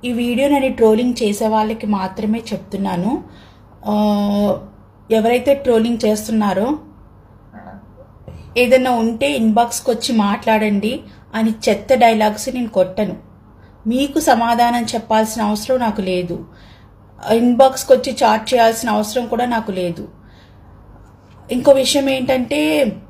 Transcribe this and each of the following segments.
ఈ వీడియో నేను ట్రోలింగ్ చేసే వాళ్ళకి మాత్రమే చెప్తున్నాను ఆ, ఎవరైతే ట్రోలింగ్ చేస్తున్నారో ఏదైనా ఉంటే ఇన్బాక్స్కి వచ్చి మాట్లాడండి అని చెత్త డైలాగ్స్ నేను కొట్టను మీకు సమాధానం చెప్పాల్సిన అవసరం నాకు లేదు ఇన్బాక్స్కి వచ్చి చాట్ చేయాల్సిన అవసరం కూడా నాకు లేదు ఇంకో విషయం ఏంటంటే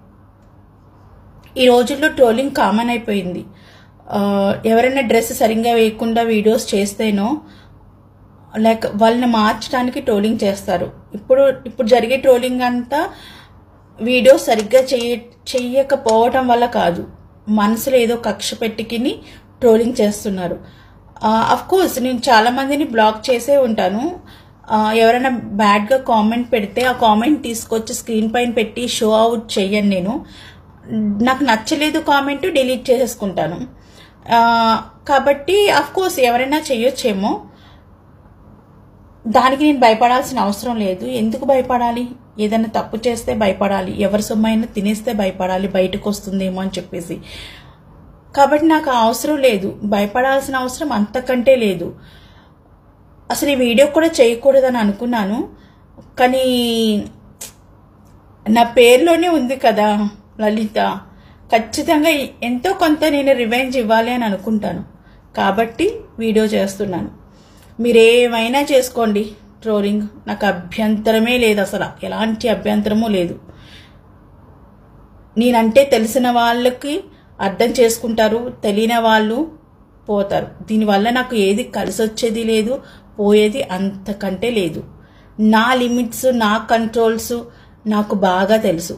ఈ రోజుల్లో ట్రోలింగ్ కామన్ అయిపోయింది ఆ, ఎవరైనా డ్రెస్ సరిగ్గా వేయకుండా వీడియోస్ చేస్తేనో లైక్ వాళ్ళని మార్చడానికి ట్రోలింగ్ చేస్తారు ఇప్పుడు ఇప్పుడు జరిగే ట్రోలింగ్ అంతా వీడియో సరిగ్గా చెయ్య చెయ్యకపోవటం వల్ల కాదు మనసులో ఏదో కక్ష పెట్టుకుని ట్రోలింగ్ చేస్తున్నారు అఫ్ కోర్స్ నేను చాలా మందిని బ్లాక్ చేసే ఉంటాను ఆ, ఎవరైనా బ్యాడ్గా కామెంట్ పెడితే ఆ కామెంట్ తీసుకొచ్చి స్క్రీన్ పైన పెట్టి షో అవుట్ చెయ్యను నేను నాకు నచ్చలేదు కామెంట్ డిలీట్ చేసేసుకుంటాను ఆ, కాబట్టి అఫ్ కోర్స్ ఎవరైనా చెయ్యొచ్చేమో దానికి నేను భయపడాల్సిన అవసరం లేదు ఎందుకు భయపడాలి ఏదైనా తప్పు చేస్తే భయపడాలి ఎవరి సొమ్మైనా తినేస్తే భయపడాలి బయటకు వస్తుందేమో అని చెప్పేసి కాబట్టి నాకు ఆ అవసరం లేదు భయపడాల్సిన అవసరం అంతకంటే లేదు అసలు ఈ వీడియో కూడా చేయకూడదని అనుకున్నాను కానీ నా పేరులోనే ఉంది కదా లలిత ఖచ్చితంగా ఎంతో కొంత నేను రివెంజ్ ఇవ్వాలి అని అనుకుంటాను కాబట్టి వీడియో చేస్తున్నాను మీరేమైనా చేసుకోండి ట్రోలింగ్ నాకు అభ్యంతరమే లేదు అసలు ఎలాంటి అభ్యంతరమూ లేదు నేనంటే తెలిసిన వాళ్ళకి అర్థం చేసుకుంటారు తెలియని వాళ్ళు పోతారు దీనివల్ల నాకు ఏది కలిసి వచ్చేది లేదు పోయేది అంతకంటే లేదు నా లిమిట్స్ నా కంట్రోల్స్ నాకు బాగా తెలుసు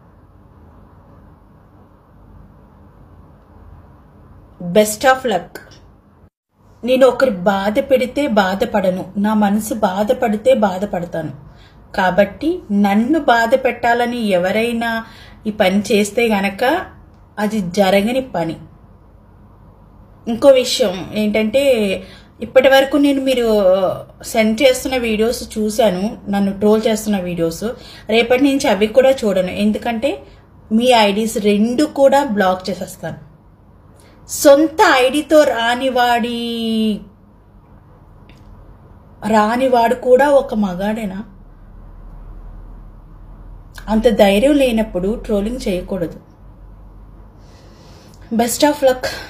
బెస్ట్ ఆఫ్ లక్ నేను ఒకరి బాధ పెడితే బాధపడను నా మనసు బాధపడితే బాధపడతాను కాబట్టి నన్ను బాధ పెట్టాలని ఎవరైనా ఈ పని చేస్తే గనక అది జరగని పని ఇంకో విషయం ఏంటంటే ఇప్పటి వరకు నేను మీరు సెండ్ చేస్తున్న వీడియోస్ చూశాను నన్ను ట్రోల్ చేస్తున్న వీడియోస్ రేపటి నుంచి అవి కూడా చూడను ఎందుకంటే మీ ఐడీస్ రెండు కూడా బ్లాక్ చేసేస్తాను సొంత ఐడితో రానివాడి రానివాడు కూడా ఒక మగాడేనా అంత ధైర్యం లేనప్పుడు ట్రోలింగ్ చేయకూడదు బెస్ట్ ఆఫ్ లక్